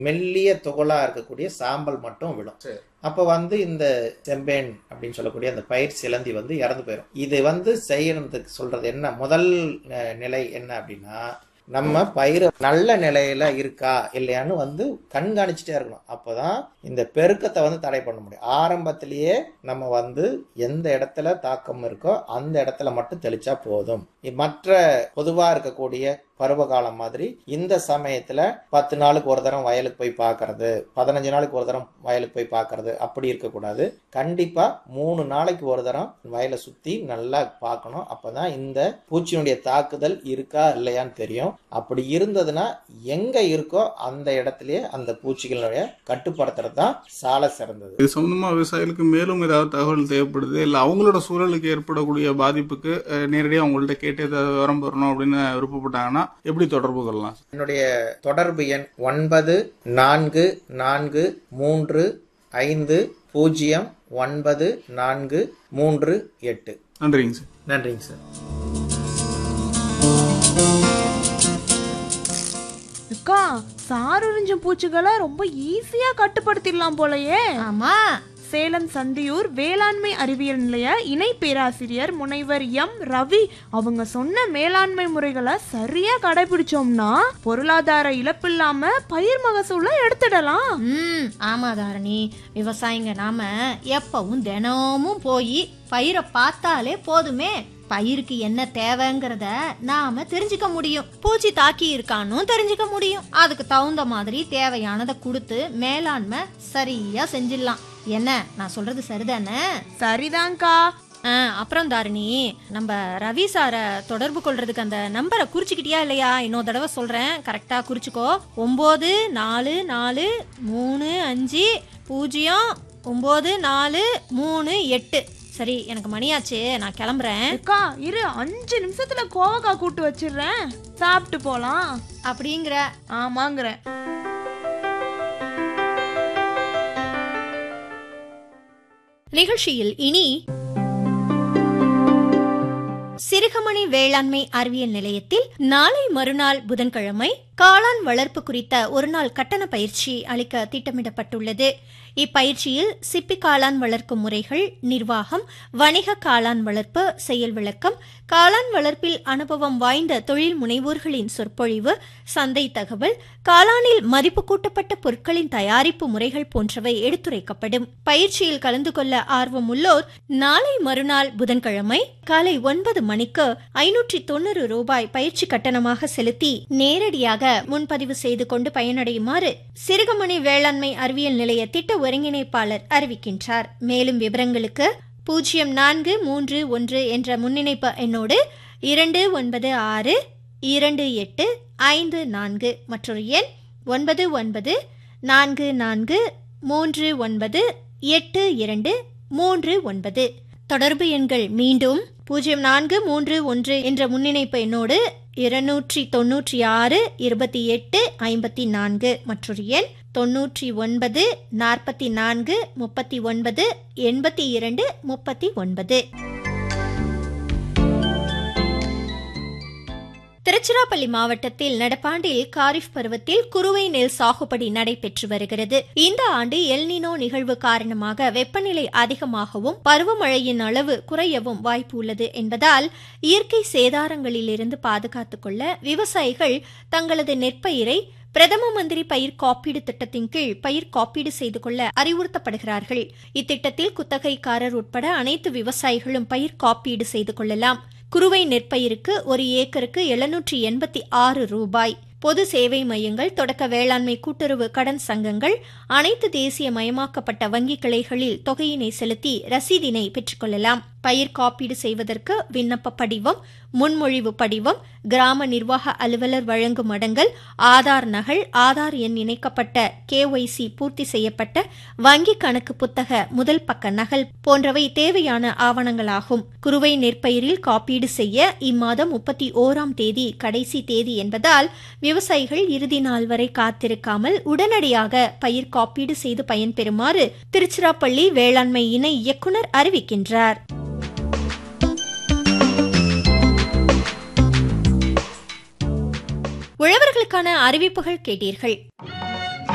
மெல்லிய துகளா இருக்கக்கூடிய சாம்பல் மட்டும் விழும் சரி. அப்ப வந்து இந்த செம்பேன் அப்படின்னு சொல்லக்கூடிய அந்த பயிர் சிலந்தி வந்து இறந்து போயிடும் இது வந்து செய்யறதுக்கு சொல்றது என்ன முதல் அஹ், நிலை என்ன அப்படின்னா நம்ம பயிர் நல்ல நிலையில இருக்கா இல்லையான்னு வந்து கண்காணிச்சுட்டே இருக்கணும் அப்பதான் இந்த பெருக்கத்தை வந்து தடை பண்ண முடியும் ஆரம்பத்திலேயே நம்ம வந்து எந்த இடத்துல தாக்கம் இருக்கோ அந்த இடத்துல மட்டும் தெளிச்சா போதும் இ- மற்ற பொதுவா இருக்கக்கூடிய பருவகாலம் மாதிரி இந்த சமயத்துல பத்து நாளுக்கு ஒரு தரம் வயலுக்கு போய் பார்க்கறது பதினஞ்சு நாளுக்கு ஒரு தரம் வயலுக்கு போய் பார்க்கறது அப்படி இருக்கக்கூடாது கண்டிப்பா மூணு நாளைக்கு ஒரு தரம் வயலை சுத்தி நல்லா பார்க்கணும் அப்பதான் இந்த பூச்சியினுடைய தாக்குதல் இருக்கா இல்லையான்னு தெரியும் அப்படி இருந்ததுன்னா எங்க இருக்கோ அந்த இடத்துலயே அந்த பூச்சிகளுடைய கட்டுப்படுத்துறது தான் சால சிறந்தது இது சம்பந்தமா விவசாயிகளுக்கு மேலும் ஏதாவது தகவல் தேவைப்படுது இல்ல அவங்களோட சூழலுக்கு ஏற்படக்கூடிய பாதிப்புக்கு அஹ், நேரடியா அவங்கள்ட்ட கேட்டு ஏதாவது விவரம் பெறணும் அப்படின்னு விருப்பப்பட்டாங்கன்னா எப்படி தொடர்பு கொள்ளலாம் என்னுடைய தொடர்பு எண் ஒன்பது நான்கு நான்கு மூன்று ஐந்து பூஜ்ஜியம் ஒன்பது நான்கு மூன்று எட்டு நன்றிங்க சார் நன்றிங்க சார் அக்கா சாருறிஞ்ச பூச்சிகளை ரொம்ப ஈஸியா கட்டுப்படுத்திடலாம் போலயே ஆமா சேலம் சந்தியூர் வேளாண்மை அறிவியல் நிலைய இணை பேராசிரியர் முனைவர் எம் ரவி அவங்க சொன்ன மேலாண்மை முறைகளை சரியா கடைபிடிச்சோம்னா பொருளாதார இழப்பு இல்லாம பயிர் மகசூலை எடுத்துடலாம் ம் ஆமா தாரணி விவசாயிங்க நாம எப்பவும் தினமும் போய் பயிரை பார்த்தாலே போதுமே பயிருக்கு என்ன தேவைங்கிறத நாம தெரிஞ்சுக்க முடியும் பூச்சி தாக்கி இருக்கான்னு தெரிஞ்சுக்க முடியும் அதுக்கு தகுந்த மாதிரி தேவையானதை கொடுத்து மேலாண்மை சரியா செஞ்சிடலாம் என்ன நான் சொல்றது சரிதானே சரிதான்க்கா ஆ, அப்புறம் தாரிணி நம்ம ரவி சாரை தொடர்பு கொள்றதுக்கு அந்த நம்பரை குறிச்சுக்கிட்டியா இல்லையா இன்னொரு தடவை சொல்றேன் கரெக்டா குறிச்சுக்கோ ஒம்பது நாலு நாலு மூணு அஞ்சு பூஜ்ஜியம் ஒம்பது நாலு மூணு எட்டு சரி எனக்கு மணியாச்சு நான் கிளம்புறேன் அக்கா இரு அஞ்சு நிமிஷத்துல கோவக்கா கூட்டு வச்சிடுறேன் சாப்பிட்டு போலாம் அப்படிங்கிற ஆமாங்கிறேன் நிகழ்ச்சியில் இனி சிறுகமணி வேளாண்மை அறிவியல் நிலையத்தில் நாளை மறுநாள் புதன்கிழமை காளான் வளர்ப்பு குறித்த ஒருநாள் கட்டண பயிற்சி அளிக்க திட்டமிடப்பட்டுள்ளது இப்பயிற்சியில் சிப்பி காளான் வளர்க்கும் முறைகள் நிர்வாகம் வணிக காளான் வளர்ப்பு செயல் விளக்கம் காளான் வளர்ப்பில் அனுபவம் வாய்ந்த தொழில் முனைவோர்களின் சொற்பொழிவு சந்தை தகவல் காளானில் மதிப்பு கூட்டப்பட்ட பொருட்களின் தயாரிப்பு முறைகள் போன்றவை எடுத்துரைக்கப்படும் பயிற்சியில் கலந்து கொள்ள ஆர்வமுள்ளோர் நாளை மறுநாள் புதன்கிழமை காலை ஒன்பது மணிக்கு ஐநூற்றி தொண்ணூறு ரூபாய் பயிற்சி கட்டணமாக செலுத்தி நேரடியாக முன்பதிவு செய்து கொண்டு பயனடையுமாறு சிறுகமணி வேளாண்மை அறிவியல் நிலைய திட்ட ஒருங்கிணைப்பாளர் அறிவிக்கின்றார் மேலும் விவரங்களுக்கு பூஜ்ஜியம் நான்கு மூன்று ஒன்று என்ற முன்னிணைப்பு எண்ணோடு இரண்டு ஒன்பது ஆறு இரண்டு எட்டு ஐந்து நான்கு மற்றொரு எண் ஒன்பது ஒன்பது நான்கு நான்கு மூன்று ஒன்பது எட்டு இரண்டு மூன்று ஒன்பது தொடர்பு எண்கள் மீண்டும் பூஜ்ஜியம் நான்கு மூன்று ஒன்று என்ற முன்னிணைப்பு எண்ணோடு இருநூற்றி தொன்னூற்றி ஆறு இருபத்தி எட்டு ஐம்பத்தி நான்கு மற்றொரு எண் தொன்னூற்றி ஒன்பது நாற்பத்தி நான்கு முப்பத்தி ஒன்பது எண்பத்தி இரண்டு முப்பத்தி ஒன்பது திருச்சிராப்பள்ளி மாவட்டத்தில் நடப்பாண்டில் காரிஃப் பருவத்தில் குறுவை நெல் சாகுபடி நடைபெற்று வருகிறது இந்த ஆண்டு எல்னினோ நிகழ்வு காரணமாக வெப்பநிலை அதிகமாகவும் பருவமழையின் அளவு குறையவும் வாய்ப்பு உள்ளது என்பதால் இயற்கை சேதாரங்களிலிருந்து பாதுகாத்துக் கொள்ள விவசாயிகள் தங்களது நெற்பயிரை பிரதம மந்திரி பயிர் காப்பீடு திட்டத்தின் கீழ் பயிர் காப்பீடு செய்து கொள்ள அறிவுறுத்தப்படுகிறார்கள் இத்திட்டத்தில் குத்தகைக்காரர் உட்பட அனைத்து விவசாயிகளும் பயிர் காப்பீடு செய்து கொள்ளலாம் குறுவை நெற்பயிருக்கு ஒரு ஏக்கருக்கு எழுநூற்றி எண்பத்தி ஆறு ரூபாய் பொது சேவை மையங்கள் தொடக்க வேளாண்மை கூட்டுறவு கடன் சங்கங்கள் அனைத்து தேசிய மயமாக்கப்பட்ட வங்கி கிளைகளில் தொகையினை செலுத்தி ரசீதினை பெற்றுக்கொள்ளலாம் பயிர் காப்பீடு செய்வதற்கு விண்ணப்ப படிவம் முன்மொழிவு படிவம் கிராம நிர்வாக அலுவலர் வழங்கும் அடங்கல் ஆதார் நகல் ஆதார் எண் இணைக்கப்பட்ட கேஒய்சி பூர்த்தி செய்யப்பட்ட வங்கி கணக்கு புத்தக முதல் பக்க நகல் போன்றவை தேவையான ஆவணங்களாகும் குறுவை நெற்பயிரில் காப்பீடு செய்ய இம்மாதம் முப்பத்தி ஓராம் தேதி கடைசி தேதி என்பதால் விவசாயிகள் இறுதி நாள் வரை காத்திருக்காமல் உடனடியாக பயிர் காப்பீடு செய்து பயன்பெறுமாறு திருச்சிராப்பள்ளி வேளாண்மை இணை இயக்குனர் அறிவிக்கின்றார் உழவர்களுக்கான அறிவிப்புகள் கேட்டீர்கள்